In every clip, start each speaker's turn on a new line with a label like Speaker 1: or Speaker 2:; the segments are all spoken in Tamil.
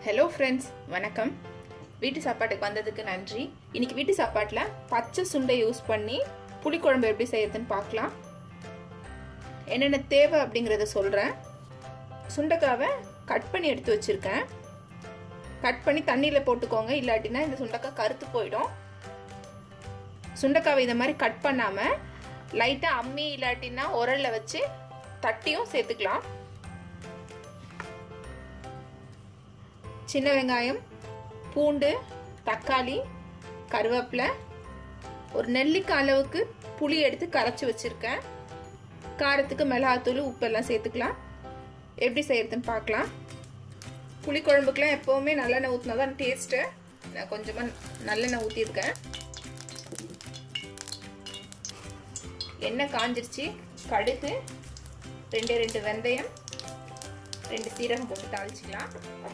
Speaker 1: ஹலோ ஃப்ரெண்ட்ஸ் வணக்கம் வீட்டு சாப்பாட்டுக்கு வந்ததுக்கு நன்றி இன்னைக்கு வீட்டு சாப்பாட்டில் பச்சை சுண்டை யூஸ் பண்ணி புளிக்குழம்பு எப்படி செய்யறதுன்னு பார்க்கலாம் என்னென்ன தேவை அப்படிங்கிறத சொல்கிறேன் சுண்டைக்காவை கட் பண்ணி எடுத்து வச்சுருக்கேன் கட் பண்ணி தண்ணியில் போட்டுக்கோங்க இல்லாட்டினா இந்த சுண்டைக்காய் கருத்து போயிடும் சுண்டைக்காவை இந்த மாதிரி கட் பண்ணாமல் லைட்டாக அம்மி இல்லாட்டினா உரலில் வச்சு தட்டியும் சேர்த்துக்கலாம் சின்ன வெங்காயம் பூண்டு தக்காளி கருவேப்பிலை ஒரு நெல்லிக்காய் அளவுக்கு புளி எடுத்து கரைச்சி வச்சுருக்கேன் காரத்துக்கு மிளகாத்தூள் உப்பெல்லாம் சேர்த்துக்கலாம் எப்படி செய்யறதுன்னு பார்க்கலாம் புளி குழம்புக்கெலாம் எப்போவுமே நல்லெண்ணெய் ஊற்றினா தான் டேஸ்ட்டு நான் கொஞ்சமாக நல்லெண்ணெய் ஊற்றிருக்கேன் எண்ணெய் காஞ்சிருச்சு கடுகு ரெண்டு ரெண்டு வெந்தயம் ரெண்டு சீரகம் போட்டு தாளிச்சிக்கலாம்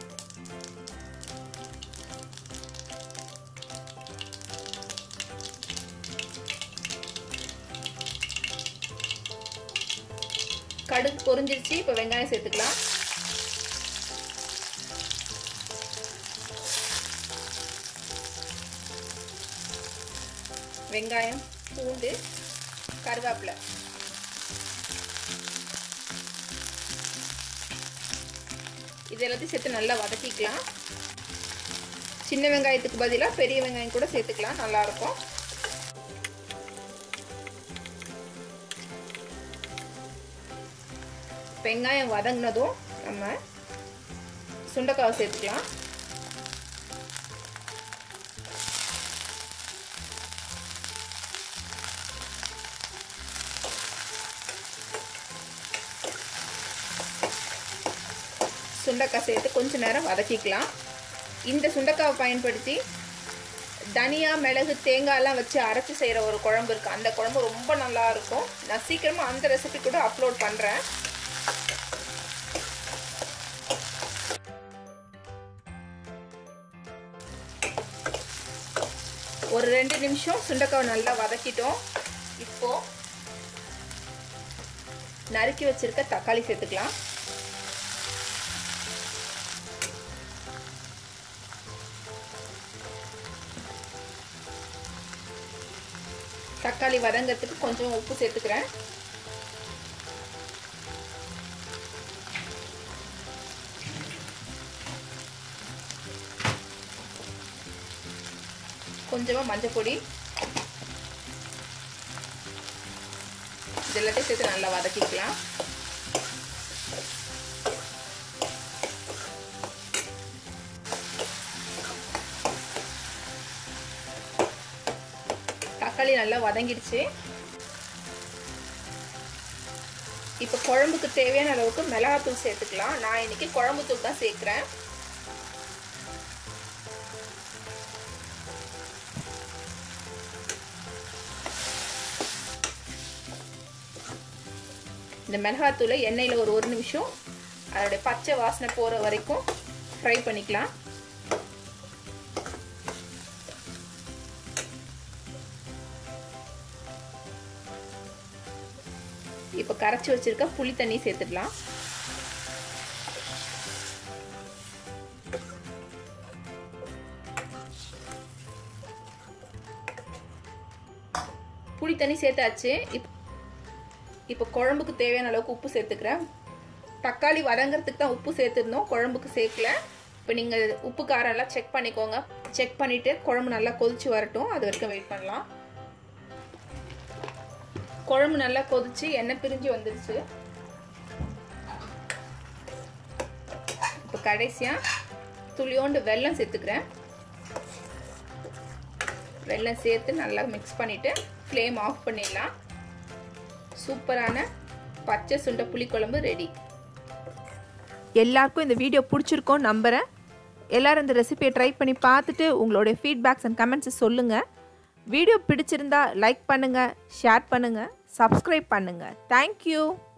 Speaker 1: கடுகு பொரிஞ்சிருச்சு இப்போ வெங்காயம் சேர்த்துக்கலாம் வெங்காயம் பூண்டு கருவேப்பிலை இது எல்லாத்தையும் சேர்த்து நல்லா வதக்கிக்கலாம் சின்ன வெங்காயத்துக்கு பதிலாக பெரிய வெங்காயம் கூட சேர்த்துக்கலாம் நல்லாயிருக்கும் வெங்காயம் வதங்கினதும் நம்ம சுண்டைக்காவை சேர்த்துக்கலாம் சுண்டைக்காய் சேர்த்து கொஞ்ச நேரம் வதக்கிக்கலாம் இந்த சுண்டைக்காவை பயன்படுத்தி தனியா மிளகு தேங்காயெல்லாம் வச்சு அரைச்சி செய்கிற ஒரு குழம்பு இருக்குது அந்த குழம்பு ரொம்ப நல்லா இருக்கும் நான் சீக்கிரமாக அந்த ரெசிபி கூட அப்லோட் பண்ணுறேன் ஒரு ரெண்டு நிமிஷம் சுண்டைக்காவை நல்லா வதக்கிட்டோம் இப்போ நறுக்கி வச்சிருக்க தக்காளி சேர்த்துக்கலாம் தக்காளி வதங்கிறதுக்கு கொஞ்சம் உப்பு சேர்த்துக்கிறேன் கொஞ்சமாக மஞ்சள் பொடி இது எல்லாத்தையும் சேர்த்து நல்லா வதக்கிக்கலாம் தக்காளி நல்லா வதங்கிடுச்சு இப்போ குழம்புக்கு தேவையான அளவுக்கு மிளகாத்தூள் சேர்த்துக்கலாம் நான் இன்னைக்கு குழம்பு தூள் தான் சேர்க்குறேன் இந்த மிளகாத்தூளை எண்ணெயில் ஒரு ஒரு நிமிஷம் அதோடைய பச்சை வாசனை போகிற வரைக்கும் ஃப்ரை பண்ணிக்கலாம் இப்போ கரைச்சி வச்சிருக்க புளி தண்ணி சேர்த்துடலாம் புளி தண்ணி சேர்த்தாச்சு இப்போ இப்போ குழம்புக்கு தேவையான அளவுக்கு உப்பு சேர்த்துக்கிறேன் தக்காளி வதங்கிறதுக்கு தான் உப்பு சேர்த்துருந்தோம் குழம்புக்கு சேர்க்கல இப்போ நீங்கள் உப்பு காரம் எல்லாம் செக் பண்ணிக்கோங்க செக் பண்ணிவிட்டு குழம்பு நல்லா கொதிச்சு வரட்டும் அது வரைக்கும் வெயிட் பண்ணலாம் குழம்பு நல்லா கொதிச்சு எண்ணெய் பிரிஞ்சு வந்துருச்சு இப்போ கடைசியாக துளியோண்டு வெல்லம் சேர்த்துக்கிறேன் வெல்லம் சேர்த்து நல்லா மிக்ஸ் பண்ணிவிட்டு ஃப்ளேம் ஆஃப் பண்ணிடலாம் சூப்பரான பச்சை சுண்டை புளிக்குழம்பு ரெடி
Speaker 2: எல்லாருக்கும் இந்த வீடியோ பிடிச்சிருக்கோம் நம்புகிறேன் எல்லோரும் இந்த ரெசிபியை ட்ரை பண்ணி பார்த்துட்டு உங்களுடைய ஃபீட்பேக்ஸ் அண்ட் கமெண்ட்ஸை சொல்லுங்கள் வீடியோ பிடிச்சிருந்தா லைக் பண்ணுங்கள் ஷேர் பண்ணுங்கள் சப்ஸ்கிரைப் பண்ணுங்கள் தேங்க்யூ